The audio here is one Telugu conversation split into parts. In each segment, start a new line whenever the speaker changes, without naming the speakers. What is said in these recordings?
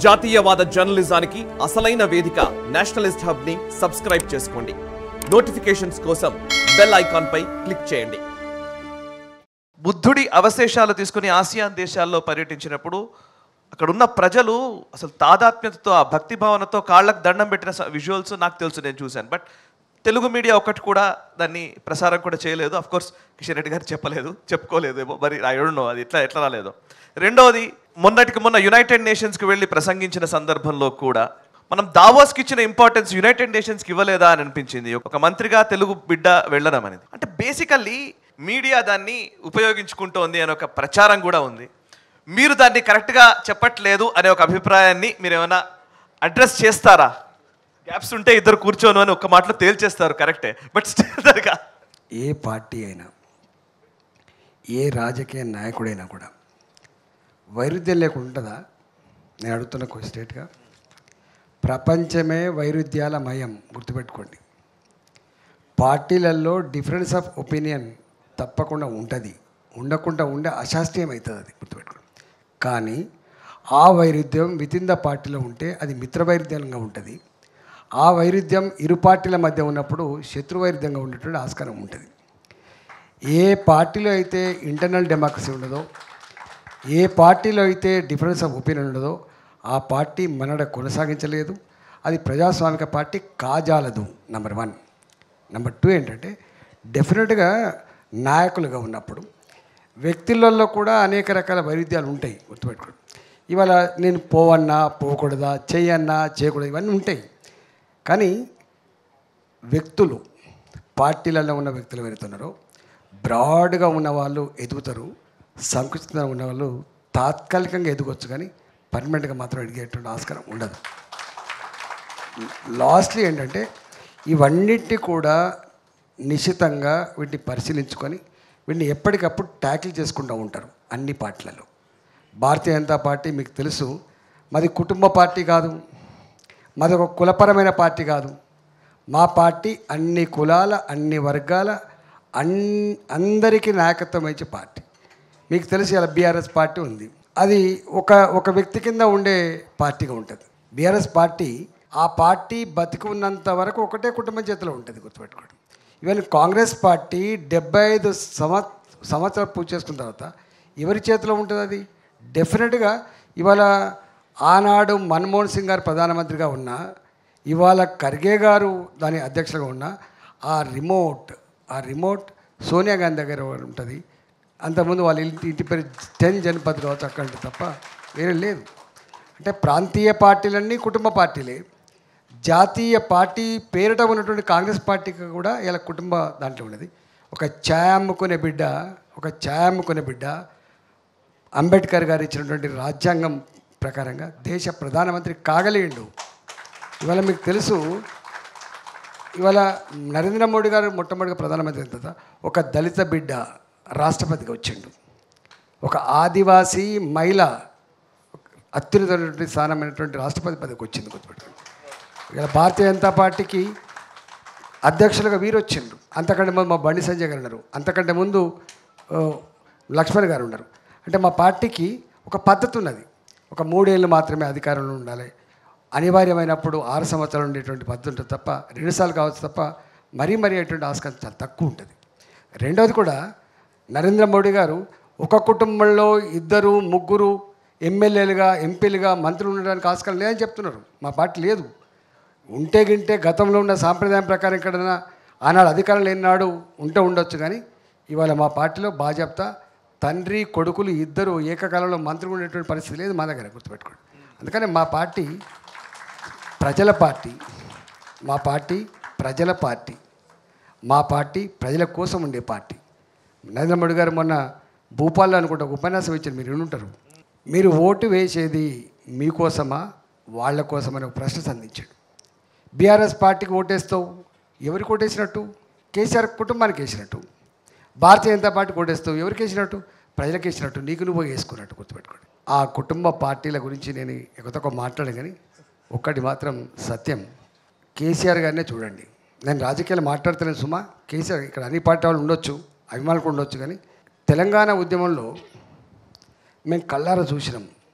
జాతీయవాద జర్నలిజానికి అసలైన వేదిక నేషనలిస్ట్ హబ్ ని సబ్స్క్రైబ్ చేసుకోండి నోటిఫికేషన్స్ కోసం బెల్ ఐకాన్ పై క్లిక్ చేయండి
బుద్ధుడి అవశేషాలు తీసుకుని ఆసియాన్ దేశాల్లో పర్యటించినప్పుడు అక్కడ ఉన్న ప్రజలు అసలు తాదాత్మ్యతతో ఆ భక్తి భావనతో కాళ్ళకు దండం పెట్టిన విజువల్స్ నాకు తెలుసు నేను చూశాను బట్ తెలుగు మీడియా ఒకటి కూడా దాన్ని ప్రసారం కూడా చేయలేదు అఫ్ కోర్స్ కిషన్ రెడ్డి గారు చెప్పలేదు చెప్పుకోలేదేమో మరి ఐ డోంట్ నో అది ఎట్లా ఎట్లా రాలేదు రెండవది మొన్నటికి మొన్న యునైటెడ్ నేషన్స్కి వెళ్ళి ప్రసంగించిన సందర్భంలో కూడా మనం దావోస్కి ఇచ్చిన ఇంపార్టెన్స్ యునైటెడ్ నేషన్స్కి ఇవ్వలేదా అని అనిపించింది ఒక మంత్రిగా తెలుగు బిడ్డ వెళ్ళడం అనేది అంటే బేసికల్లీ మీడియా దాన్ని ఉపయోగించుకుంటోంది అనే ఒక ప్రచారం కూడా ఉంది మీరు దాన్ని కరెక్ట్గా చెప్పట్లేదు అనే ఒక అభిప్రాయాన్ని మీరు ఏమైనా అడ్రస్ చేస్తారా గ్యాప్స్ ఉంటే ఇద్దరు కూర్చోను అని ఒక మాటలో తేల్చేస్తారు కరెక్టే బట్ స్టిల్గా
ఏ పార్టీ అయినా ఏ రాజకీయ నాయకుడైనా కూడా వైరుధ్యం లేకుండా ఉంటుందా నేను అడుగుతున్న ఒక స్టేట్గా ప్రపంచమే వైరుధ్యాల మయం గుర్తుపెట్టుకోండి పార్టీలలో డిఫరెన్స్ ఆఫ్ ఒపీనియన్ తప్పకుండా ఉంటుంది ఉండకుండా ఉండే అశాస్త్రీయం అవుతుంది అది గుర్తుపెట్టుకోండి కానీ ఆ వైరుధ్యం వితిన్ ద పార్టీలో ఉంటే అది మిత్ర వైరుధ్యంగా ఉంటుంది ఆ వైరుధ్యం ఇరు పార్టీల మధ్య ఉన్నప్పుడు శత్రు వైరుధ్యంగా ఉండేటువంటి ఆస్కారం ఉంటుంది ఏ పార్టీలో అయితే ఇంటర్నల్ డెమోక్రసీ ఉండదో ఏ పార్టీలో అయితే డిఫరెన్స్ ఆఫ్ ఒపీనియన్ ఉండదో ఆ పార్టీ మనడ కొనసాగించలేదు అది ప్రజాస్వామిక పార్టీ కాజాలదు నెంబర్ వన్ నెంబర్ టూ ఏంటంటే డెఫినెట్గా నాయకులుగా ఉన్నప్పుడు వ్యక్తులలో కూడా అనేక రకాల వైరుధ్యాలు ఉంటాయి గుర్తుపెట్టుకోండి ఇవాళ నేను పోవన్నా పోకూడదా చెయ్యన్నా చేయకూడదు ఇవన్నీ ఉంటాయి కానీ వ్యక్తులు పార్టీలలో ఉన్న వ్యక్తులు వెళుతున్నారో బ్రాడ్గా ఉన్న వాళ్ళు ఎదుగుతారు సంకుచితంగా ఉన్న వాళ్ళు తాత్కాలికంగా ఎదగొచ్చు కానీ పర్మనెంట్గా మాత్రం ఎదిగేటువంటి ఆస్కారం ఉండదు లాస్ట్లీ ఏంటంటే ఇవన్నిటి కూడా నిశితంగా వీటిని పరిశీలించుకొని వీటిని ఎప్పటికప్పుడు ట్యాకిల్ చేసుకుంటూ ఉంటారు అన్ని పార్టీలలో భారతీయ జనతా పార్టీ మీకు తెలుసు మాది కుటుంబ పార్టీ కాదు మాది ఒక కులపరమైన పార్టీ కాదు మా పార్టీ అన్ని కులాల అన్ని వర్గాల అన్ అందరికీ నాయకత్వం వహించే పార్టీ మీకు తెలిసి ఇలా బీఆర్ఎస్ పార్టీ ఉంది అది ఒక ఒక వ్యక్తి కింద ఉండే పార్టీగా ఉంటుంది బీఆర్ఎస్ పార్టీ ఆ పార్టీ బతికి ఉన్నంత వరకు ఒకటే కుటుంబం చేతిలో ఉంటుంది గుర్తుపెట్టుకోండి ఈవెన్ కాంగ్రెస్ పార్టీ డెబ్బై ఐదు సంవత్ సంవత్సరాలు పూర్తి చేసుకున్న తర్వాత ఎవరి చేతిలో ఉంటుంది అది డెఫినెట్గా ఇవాళ ఆనాడు మన్మోహన్ సింగ్ గారు ప్రధానమంత్రిగా ఉన్న ఇవాళ ఖర్గే గారు దాని అధ్యక్షులుగా ఉన్న ఆ రిమోట్ ఆ రిమోట్ సోనియా గాంధీ దగ్గర ఉంటుంది అంతకుముందు వాళ్ళ ఇంటి ఇంటి పేరు టెన్ జనపద్ కావచ్చు అక్కడ ఉంటుంది తప్ప వేరే లేదు అంటే ప్రాంతీయ పార్టీలన్నీ కుటుంబ పార్టీలే జాతీయ పార్టీ పేరిట ఉన్నటువంటి కాంగ్రెస్ పార్టీకి కూడా ఇలా కుటుంబ దాంట్లో ఉన్నది ఒక ఛాయ్ అమ్ముకునే బిడ్డ ఒక ఛాయ్ అమ్ముకునే బిడ్డ అంబేద్కర్ గారు ఇచ్చినటువంటి రాజ్యాంగం ప్రకారంగా దేశ ప్రధానమంత్రి కాగలేండు ఇవాళ మీకు తెలుసు ఇవాళ నరేంద్ర మోడీ గారు మొట్టమొదటిగా ప్రధానమంత్రి అయిన తర్వాత ఒక దళిత బిడ్డ రాష్ట్రపతిగా వచ్చిండు ఒక ఆదివాసీ మహిళ అత్యున్నతమైనటువంటి స్థానమైనటువంటి రాష్ట్రపతి పదవికి వచ్చింది గుర్తుపెట్టుకోండి ఇలా భారతీయ జనతా పార్టీకి అధ్యక్షులుగా వీరు వచ్చిండ్రు అంతకంటే ముందు మా బండి సంజయ్ గారు ఉన్నారు అంతకంటే ముందు ఆ, లక్ష్మణ్ గారు ఉన్నారు అంటే మా పార్టీకి ఒక పద్ధతి ఉన్నది ఒక మూడేళ్ళు మాత్రమే అధికారంలో ఉండాలి అనివార్యమైనప్పుడు ఆరు సంవత్సరాలు ఉండేటువంటి పద్ధతి ఉంటుంది తప్ప రెండుసార్లు కావచ్చు తప్ప మరీ మరీ అటువంటి ఆస్కారం చాలా తక్కువ ఉంటుంది రెండవది కూడా నరేంద్ర మోడీ గారు ఒక కుటుంబంలో ఇద్దరు ముగ్గురు ఎమ్మెల్యేలుగా ఎంపీలుగా మంత్రులు ఉండడానికి ఆస్కారం లేదని చెప్తున్నారు మా పార్టీ లేదు ఉంటే గింటే గతంలో ఉన్న సాంప్రదాయం ప్రకారం ఎక్కడైనా ఆనాడు అధికారం లేనినాడు ఉంటే ఉండొచ్చు కానీ ఇవాళ మా పార్టీలో బాజాప్తా తండ్రి కొడుకులు ఇద్దరు ఏకకాలంలో మంత్రులు ఉండేటువంటి పరిస్థితి లేదు మా దగ్గర గుర్తుపెట్టుకోండి అందుకని మా పార్టీ ప్రజల పార్టీ మా పార్టీ ప్రజల పార్టీ మా పార్టీ ప్రజల కోసం ఉండే పార్టీ నరేంద్ర మోడీ గారు మొన్న భూపాల్లో అనుకుంటా ఒక ఉపన్యాసం ఇచ్చారు మీరు ఉంటారు మీరు ఓటు వేసేది మీకోసమా వాళ్ళ కోసమని ఒక ప్రశ్న సంధించాడు బీఆర్ఎస్ పార్టీకి ఓటేస్తావు ఎవరికి ఓటేసినట్టు కేసీఆర్ కుటుంబానికి వేసినట్టు భారతీయ జనతా పార్టీకి ఓటేస్తావు ఎవరికి వేసినట్టు ప్రజలకు వేసినట్టు నీకు నువ్వు వేసుకున్నట్టు గుర్తుపెట్టుకోండి ఆ కుటుంబ పార్టీల గురించి నేను ఎక్కువ మాట్లాడాను కానీ ఒక్కటి మాత్రం సత్యం కేసీఆర్ గారినే చూడండి నేను రాజకీయాలు మాట్లాడుతున్నాను సుమా కేసీఆర్ ఇక్కడ అన్ని పార్టీ వాళ్ళు ఉండొచ్చు అభిమానులు కూడా ఉండొచ్చు కానీ తెలంగాణ ఉద్యమంలో మేము కళ్ళారా చూసినాం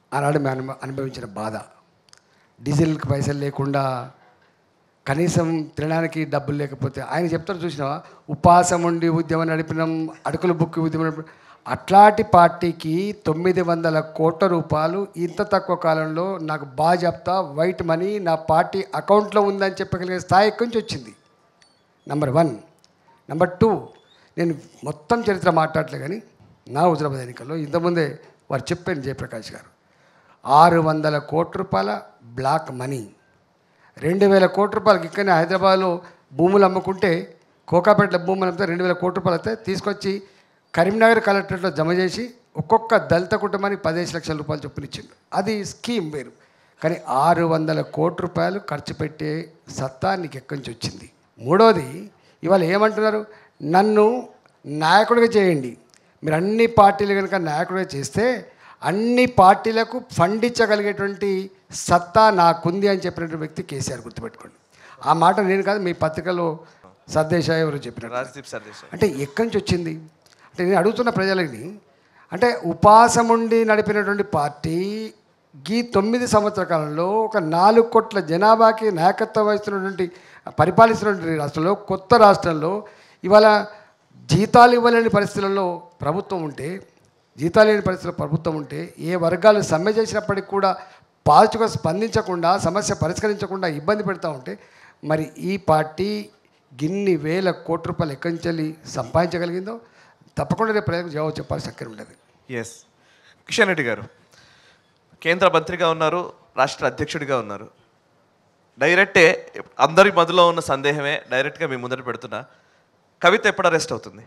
ఆనాడు మేము అనుభ అనుభవించిన బాధ డీజిల్కి పైసలు లేకుండా కనీసం తినడానికి డబ్బులు లేకపోతే ఆయన చెప్తారు చూసినావా ఉపాసం ఉండి ఉద్యమం నడిపినాం అడుకుల బుక్ ఉద్యమం నడిపినాం అట్లాంటి పార్టీకి తొమ్మిది వందల కోట్ల రూపాయలు ఇంత తక్కువ కాలంలో నాకు బాగా చెప్తా వైట్ మనీ నా పార్టీ అకౌంట్లో ఉందని చెప్పగలిగే స్థాయి ఎక్కడి నుంచి వచ్చింది నంబర్ వన్ నెంబర్ టూ నేను మొత్తం చరిత్ర మాట్లాడలే కానీ నా హుజరాబాద్ ఎన్నికల్లో ఇంతకుముందే వారు చెప్పాను జయప్రకాష్ గారు ఆరు వందల కోట్ల రూపాయల బ్లాక్ మనీ రెండు వేల కోట్ల రూపాయలకి ఇక్కడనే హైదరాబాద్లో భూములు అమ్ముకుంటే కోకాపేటలో భూములు అమ్మితే రెండు వేల కోట్ల రూపాయలు అయితే తీసుకొచ్చి కరీంనగర్ కలెక్టరేట్లో జమ చేసి ఒక్కొక్క దళిత కుటుంబానికి పదిహేను లక్షల రూపాయలు చొప్పున ఇచ్చిండు అది స్కీమ్ వేరు కానీ ఆరు వందల కోట్ల రూపాయలు ఖర్చు పెట్టే సత్తా నీకు ఎక్కడి నుంచి వచ్చింది మూడోది ఇవాళ ఏమంటున్నారు నన్ను నాయకుడిగా చేయండి మీరు అన్ని పార్టీలు కనుక నాయకుడిగా చేస్తే అన్ని పార్టీలకు ఫండ్ ఇచ్చగలిగేటువంటి సత్తా నాకుంది అని చెప్పినటువంటి వ్యక్తి కేసీఆర్ గుర్తుపెట్టుకోండి ఆ మాట నేను కాదు మీ పత్రికలో సర్దేశాయ్ ఎవరు చెప్పినారు
రాజ్దీప్ సర్దేశాయ్
అంటే ఎక్కడి నుంచి వచ్చింది అంటే నేను అడుగుతున్న ప్రజలని అంటే ఉపాసం ఉండి నడిపినటువంటి పార్టీ ఈ తొమ్మిది సంవత్సర కాలంలో ఒక నాలుగు కోట్ల జనాభాకి నాయకత్వం వహిస్తున్నటువంటి పరిపాలిస్తున్నటువంటి రాష్ట్రంలో కొత్త రాష్ట్రంలో ఇవాళ జీతాలు ఇవ్వలేని పరిస్థితులలో ప్రభుత్వం ఉంటే జీతాలు లేని పరిస్థితుల్లో ప్రభుత్వం ఉంటే ఏ వర్గాలు సమ్మె చేసినప్పటికీ కూడా పాజిటివ్గా స్పందించకుండా సమస్య పరిష్కరించకుండా ఇబ్బంది పెడతా ఉంటే మరి ఈ పార్టీ గిన్ని వేల కోట్ల రూపాయలు ఎక్కడి నుంచి వెళ్ళి సంపాదించగలిగిందో తప్పకుండా రేపు ప్రజలకు జవాబు చెప్పాల్సి అక్కడ ఉండదు
ఎస్ కిషన్ రెడ్డి గారు కేంద్ర మంత్రిగా ఉన్నారు రాష్ట్ర అధ్యక్షుడిగా ఉన్నారు డైరెక్టే అందరి మధ్యలో ఉన్న సందేహమే డైరెక్ట్గా మీ ముందర పెడుతున్నా కవిత ఎప్పుడు అరెస్ట్ అవుతుంది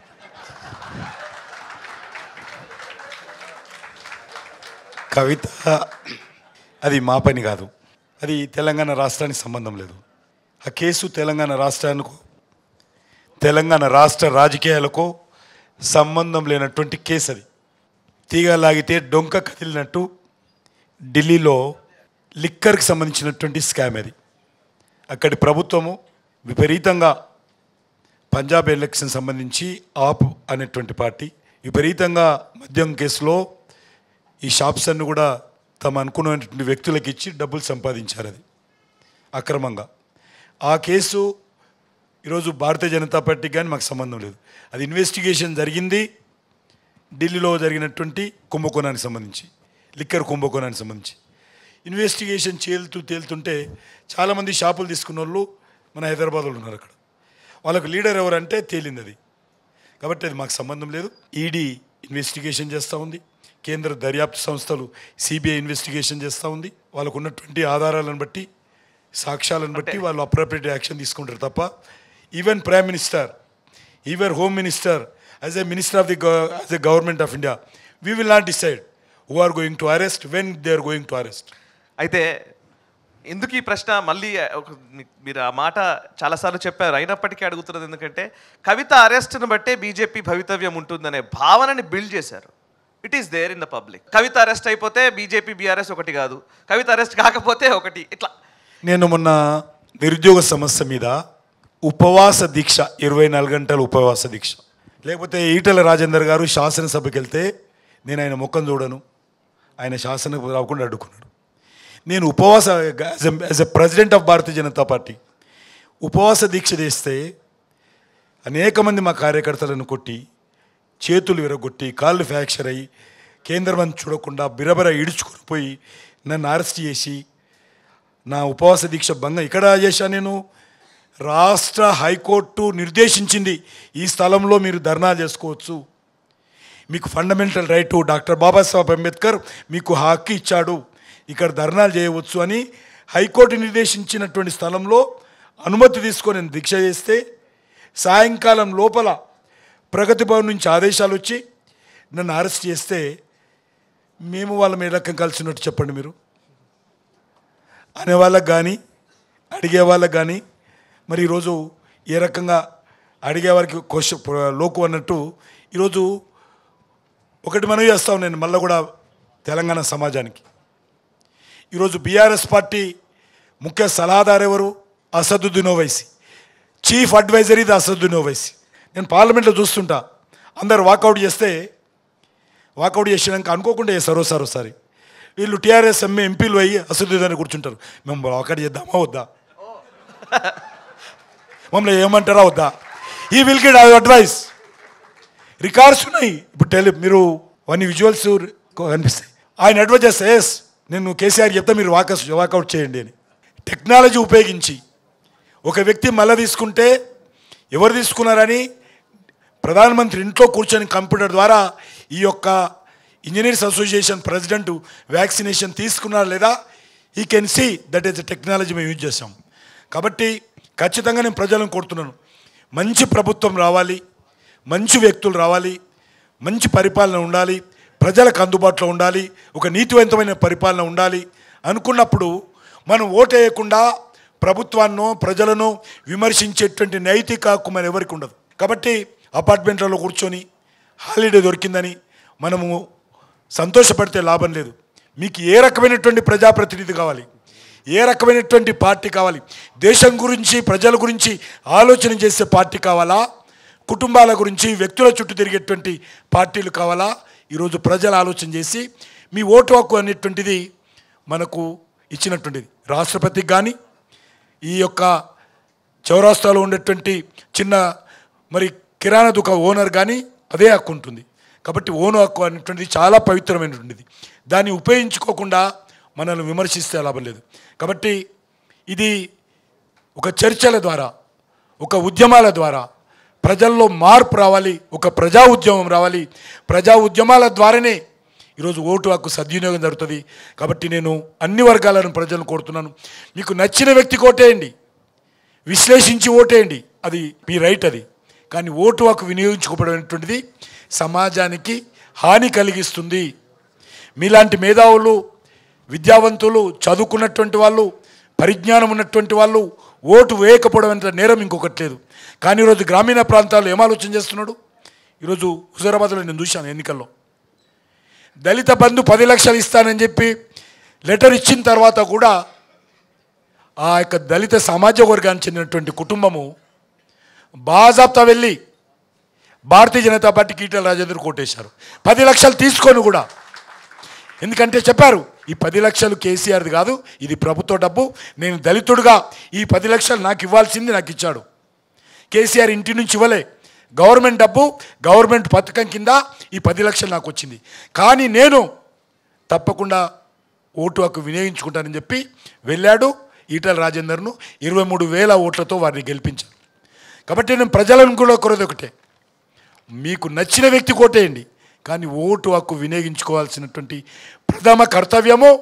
కవిత అది మా పని కాదు అది తెలంగాణ రాష్ట్రానికి సంబంధం లేదు ఆ కేసు తెలంగాణ రాష్ట్రానికి తెలంగాణ రాష్ట్ర రాజకీయాలకు సంబంధం లేనటువంటి కేసు అది తీగ లాగితే డొంక కదిలినట్టు ఢిల్లీలో లిక్కర్కి సంబంధించినటువంటి స్కామ్ అది అక్కడి ప్రభుత్వము విపరీతంగా పంజాబ్ ఎలక్షన్ సంబంధించి ఆప్ అనేటువంటి పార్టీ విపరీతంగా మద్యం కేసులో ఈ షాప్స్ అన్ని కూడా తమ అనుకున్నటువంటి వ్యక్తులకు ఇచ్చి డబ్బులు సంపాదించారు అది అక్రమంగా ఆ కేసు ఈరోజు భారతీయ జనతా పార్టీకి కానీ మాకు సంబంధం లేదు అది ఇన్వెస్టిగేషన్ జరిగింది ఢిల్లీలో జరిగినటువంటి కుంభకోణానికి సంబంధించి లిక్కర్ కుంభకోణానికి సంబంధించి ఇన్వెస్టిగేషన్ తేలుతూ తేలుతుంటే చాలామంది షాపులు తీసుకున్న వాళ్ళు మన హైదరాబాద్లో ఉన్నారు అక్కడ వాళ్ళకు లీడర్ ఎవరంటే తేలింది అది కాబట్టి అది మాకు సంబంధం లేదు ఈడీ ఇన్వెస్టిగేషన్ చేస్తూ ఉంది కేంద్ర దర్యాప్తు సంస్థలు సిబిఐ ఇన్వెస్టిగేషన్ చేస్తూ ఉంది వాళ్ళకు ఉన్నటువంటి ఆధారాలను బట్టి సాక్ష్యాలను బట్టి వాళ్ళు అప్రోప్రియేట్ యాక్షన్ తీసుకుంటారు తప్ప even prime minister even home minister as a minister of the as a government of India we will not decide who are going to arrest when they are going to arrest
అయితే ఎందుకు ఈ ప్రశ్న మళ్ళీ ఒక మీ- మీరు ఆ మాట చాలాసార్లు చెప్పారు అయినప్పటికీ అడుగుతున్నది ఎందుకంటే కవిత అరెస్ట్ను బట్టే బీజేపీ భవితవ్యం ఉంటుందనే భావనని బిల్డ్ చేశారు it is there in the public Kavitha arrest అయిపోతే బీజేపీ బీఆర్ఎస్ ఒకటి కాదు కవిత అరెస్ట్ కాకపోతే ఒకటి ఇట్లా
నేను మొన్న నిరుద్యోగ సమస్య మీద ఉపవాస దీక్ష ఇరవై నాలుగు గంటల ఉపవాస దీక్ష లేకపోతే ఈటల రాజేందర్ గారు శాసనసభకి వెళ్తే నేను ఆయన ముఖం చూడను ఆయన శాసనకు రాకుండా అడ్డుకున్నాడు నేను ఉపవాస as a president of Bharatiya Janata party ఉపవాస దీక్ష చేస్తే అనేక మంది మా కార్యకర్తలను కొట్టి చేతులు విరగొట్టి కాళ్ళు ఫ్రాక్చర్ అయ్యి కేంద్ర మంత్రి చూడకుండా బిరబర ఈడ్చుకొని పోయి నన్ను అరెస్ట్ చేసి నా ఉపవాస దీక్ష భంగం ఇక్కడ చేశా నేను రాష్ట్ర హైకోర్టు నిర్దేశించింది ఈ స్థలంలో మీరు ధర్నా చేసుకోవచ్చు మీకు fundamental right doctor Babasaheb Ambedkar మీకు హక్కు ఇచ్చాడు ఇక్కడ ధర్నాలు చేయవచ్చు అని హైకోర్టు నిర్దేశించినటువంటి స్థలంలో అనుమతి తీసుకొని నేను దీక్ష చేస్తే సాయంకాలం లోపల ప్రగతి భవన్ నుంచి ఆదేశాలు వచ్చి నన్ను అరెస్ట్ చేస్తే మేము వాళ్ళ మీద రకం కలిసినట్టు చెప్పండి మీరు అనే వాళ్ళకి కానీ అడిగే వాళ్ళకి కానీ మరి ఈరోజు ఏ రకంగా అడిగే వారికి క్వశ్చన్ లోకు అన్నట్టు ఈరోజు ఒకటి మనవి చేస్తాం నేను మళ్ళీ కూడా తెలంగాణ సమాజానికి ఈరోజు బీఆర్ఎస్ పార్టీ ముఖ్య సలహాదారు ఎవరు అసదుద్దీన్ ఓవైసీ చీఫ్ అడ్వైజర్ ఇది అసదుద్దీన్ ఓవైసీ నేను పార్లమెంట్లో చూస్తుంటా అందరు వాకౌట్ చేస్తే వాకౌట్ చేసినాక అనుకోకుండా చేస్తారు ఒకసారి ఒకసారి వీళ్ళు టీఆర్ఎస్ ఎంఏ ఎంపీలు అయ్యి అసదుద్దని కూర్చుంటారు మేము ఒకటి చేద్దామా వద్దా మమ్మల్ని ఏమంటారా వద్దా ఈ విల్ గిడ్ అడ్వైస్ రికార్డ్స్ ఉన్నాయి ఇప్పుడు టెలి మీరు వన్ విజువల్స్ కనిపిస్తాయి ఆయన అడ్వైజ్ చేస్తే ఎస్ నేను కేసీఆర్ చెప్తే మీరు వాకస్ వాకౌట్ చేయండి అని టెక్నాలజీ ఉపయోగించి ఒక వ్యక్తి మళ్ళీ తీసుకుంటే ఎవరు తీసుకున్నారని ప్రధానమంత్రి ఇంట్లో కూర్చొని కంప్యూటర్ ద్వారా ఈ యొక్క ఇంజనీర్స్ అసోసియేషన్ ప్రెసిడెంట్ వ్యాక్సినేషన్ తీసుకున్నారా లేదా ఈ can see that is technology మేము యూజ్ చేసాం కాబట్టి ఖచ్చితంగా నేను ప్రజలను కోరుతున్నాను మంచి ప్రభుత్వం రావాలి మంచి వ్యక్తులు రావాలి మంచి పరిపాలన ఉండాలి ప్రజలకు అందుబాటులో ఉండాలి ఒక నీతివంతమైన పరిపాలన ఉండాలి అనుకున్నప్పుడు మనం ఓటేయకుండా ప్రభుత్వాన్నో ప్రజలను విమర్శించేటువంటి నైతిక హక్కు మన ఎవరికి ఉండదు కాబట్టి అపార్ట్మెంట్లలో కూర్చొని హాలిడే దొరికిందని మనము సంతోషపడితే లాభం లేదు మీకు ఏ రకమైనటువంటి ప్రజాప్రతినిధి కావాలి ఏ రకమైనటువంటి పార్టీ కావాలి దేశం గురించి ప్రజల గురించి ఆలోచన చేసే పార్టీ కావాలా కుటుంబాల గురించి వ్యక్తుల చుట్టూ తిరిగేటువంటి పార్టీలు కావాలా ఈరోజు ప్రజలు ఆలోచన చేసి మీ ఓటు హక్కు అనేటువంటిది మనకు ఇచ్చినటువంటిది రాష్ట్రపతికి కానీ ఈ యొక్క చౌరాస్తాలో ఉండేటువంటి చిన్న మరి కిరాణా దుకాణ ఓనర్ కానీ అదే హక్కు ఉంటుంది కాబట్టి ఓను హక్కు అనేటువంటిది చాలా పవిత్రమైనటువంటిది దాన్ని ఉపయోగించుకోకుండా మనల్ని విమర్శిస్తే లాభం లేదు కాబట్టి ఇది ఒక చర్చల ద్వారా ఒక ఉద్యమాల ద్వారా ప్రజల్లో మార్పు రావాలి ఒక ప్రజా ఉద్యమం రావాలి ప్రజా ఉద్యమాల ద్వారానే ఈరోజు ఓటు హక్కు సద్వినియోగం జరుగుతుంది కాబట్టి నేను అన్ని వర్గాలను ప్రజలను కోరుతున్నాను మీకు నచ్చిన వ్యక్తికి ఓటేయండి విశ్లేషించి ఓటేయండి అది మీ రైట్ అది కానీ ఓటు హక్కు వినియోగించుకోవడం సమాజానికి హాని కలిగిస్తుంది మీలాంటి మేధావులు విద్యావంతులు చదువుకున్నటువంటి వాళ్ళు పరిజ్ఞానం ఉన్నటువంటి వాళ్ళు ఓటు వేయకపోవడం అంత నేరం ఇంకొకటి లేదు కానీ ఈరోజు గ్రామీణ ప్రాంతాల్లో ఏం ఆలోచన చేస్తున్నాడు ఈరోజు హుజరాబాద్లో నేను చూశాను ఎన్నికల్లో దళిత బంధు పది లక్షలు ఇస్తానని చెప్పి లెటర్ ఇచ్చిన తర్వాత కూడా ఆ యొక్క దళిత సామాజిక వర్గానికి చెందినటువంటి కుటుంబము బాజాబ్తా వెళ్ళి భారతీయ జనతా పార్టీకి ఈటల రాజేందర్ కోటేశారు పది లక్షలు తీసుకొని కూడా ఎందుకంటే చెప్పారు ఈ పది లక్షలు కేసీఆర్ది కాదు ఇది ప్రభుత్వ డబ్బు నేను దళితుడుగా ఈ పది లక్షలు నాకు ఇవ్వాల్సింది నాకు ఇచ్చాడు కేసీఆర్ ఇంటి నుంచి ఇవ్వలే గవర్నమెంట్ డబ్బు గవర్నమెంట్ పథకం కింద ఈ పది లక్షలు నాకు వచ్చింది కానీ నేను తప్పకుండా ఓటు హక్కు వినియోగించుకుంటానని చెప్పి వెళ్ళాడు ఈటల రాజేందర్ను ఇరవై మూడు వేల ఓట్లతో వారిని గెలిపించారు కాబట్టి నేను ప్రజలను కూడా కోరేది ఒకటే మీకు నచ్చిన వ్యక్తి కోటేయండి కానీ ఓటు హక్కు వినియోగించుకోవాల్సినటువంటి ప్రథమ కర్తవ్యము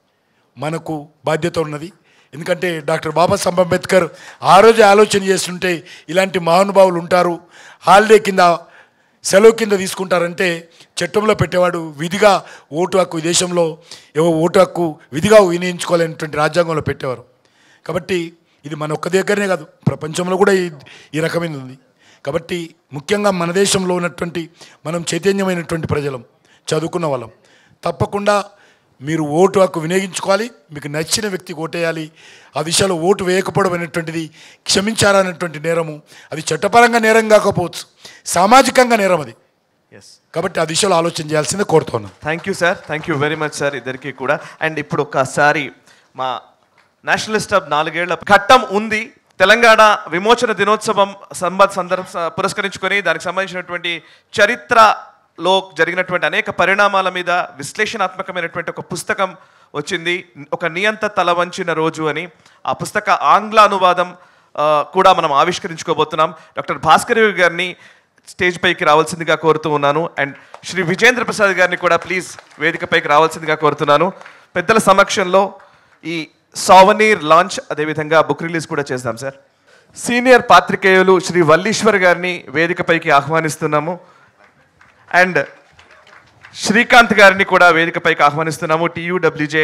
మనకు బాధ్యత ఉన్నది ఎందుకంటే డాక్టర్ బాబాసాహెబ్ అంబేద్కర్ ఆ రోజే ఆలోచన చేస్తుంటే ఇలాంటి మహానుభావులు ఉంటారు హాలిడే కింద సెలవు కింద తీసుకుంటారంటే చట్టంలో పెట్టేవాడు విధిగా ఓటు హక్కు ఈ దేశంలో ఏవో ఓటు హక్కు విధిగా వినియోగించుకోవాలనేటువంటి రాజ్యాంగంలో పెట్టేవారు కాబట్టి ఇది మన ఒక్క దగ్గరనే కాదు ప్రపంచంలో కూడా ఈ ఈ రకమైనది ఉంది కాబట్టి ముఖ్యంగా మన దేశంలో ఉన్నటువంటి మనం చైతన్యమైనటువంటి ప్రజలం చదువుకున్న వాళ్ళం తప్పకుండా మీరు ఓటు హక్కు వినియోగించుకోవాలి మీకు నచ్చిన వ్యక్తికి ఓటేయాలి ఆ దిశలో ఓటు వేయకపోవడం అనేటువంటిది క్షమించారనేటువంటి నేరము అది చట్టపరంగా నేరం కాకపోవచ్చు సామాజికంగా నేరం అది
ఎస్
కాబట్టి ఆ దిశలో ఆలోచన చేయాల్సిందే కోరుతున్నాను
thank you sir thank you very much sir ఇద్దరికి కూడా అండ్ ఇప్పుడు ఒకసారి మా నేషనలిస్ట్ ఆఫ్ నాలుగేళ్ల ఘట్టం ఉంది తెలంగాణ విమోచన దినోత్సవం సంబ సందర్భ పురస్కరించుకొని దానికి సంబంధించినటువంటి చరిత్రలో జరిగినటువంటి అనేక పరిణామాల మీద విశ్లేషణాత్మకమైనటువంటి ఒక పుస్తకం వచ్చింది ఒక నియంత తల వంచిన రోజు అని ఆ పుస్తక ఆంగ్ల అనువాదం ఆ, కూడా మనం ఆవిష్కరించుకోబోతున్నాం డాక్టర్ భాస్కర్ గారిని స్టేజ్ పైకి రావాల్సిందిగా కోరుతూ ఉన్నాను అండ్ శ్రీ విజేంద్ర ప్రసాద్ గారిని కూడా ప్లీజ్ వేదికపైకి రావాల్సిందిగా కోరుతున్నాను పెద్దల సమక్షంలో ఈ సావనీర్ లాంచ్ అదేవిధంగా బుక్ రిలీజ్ కూడా చేద్దాం సార్ సీనియర్ పాత్రికేయులు శ్రీ వల్లీశ్వర్ గారిని వేదికపైకి ఆహ్వానిస్తున్నాము అండ్ శ్రీకాంత్ గారిని కూడా వేదికపైకి ఆహ్వానిస్తున్నాము TUWJ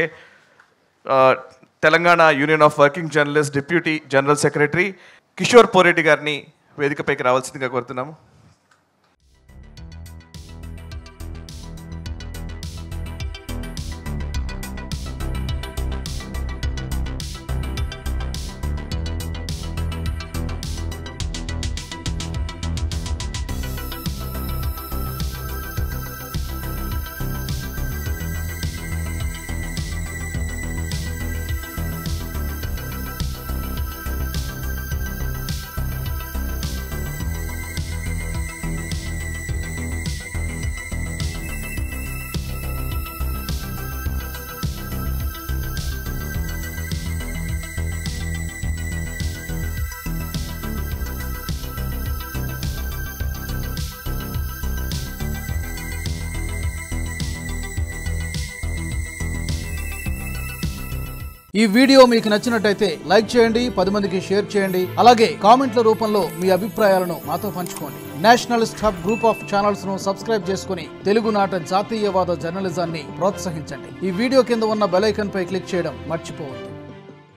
Telangana union of working journalist deputy general secretary Kishore Poreddy గారిని వేదికపైకి రావాల్సిందిగా కోరుతున్నాము
ఈ వీడియో మీకు నచ్చినట్టయితే లైక్ చేయండి పది మందికి షేర్ చేయండి అలాగే కామెంట్ల రూపంలో మీ అభిప్రాయాలను మాతో పంచుకోండి nationalist hub group of channels ను సబ్స్క్రైబ్ చేసుకుని తెలుగునాట జాతీయవాద జర్నలిజాన్ని ప్రోత్సహించండి ఈ వీడియో కింద ఉన్న బెల్ ఐకాన్ పై క్లిక్ చేయడం మర్చిపోవద్దు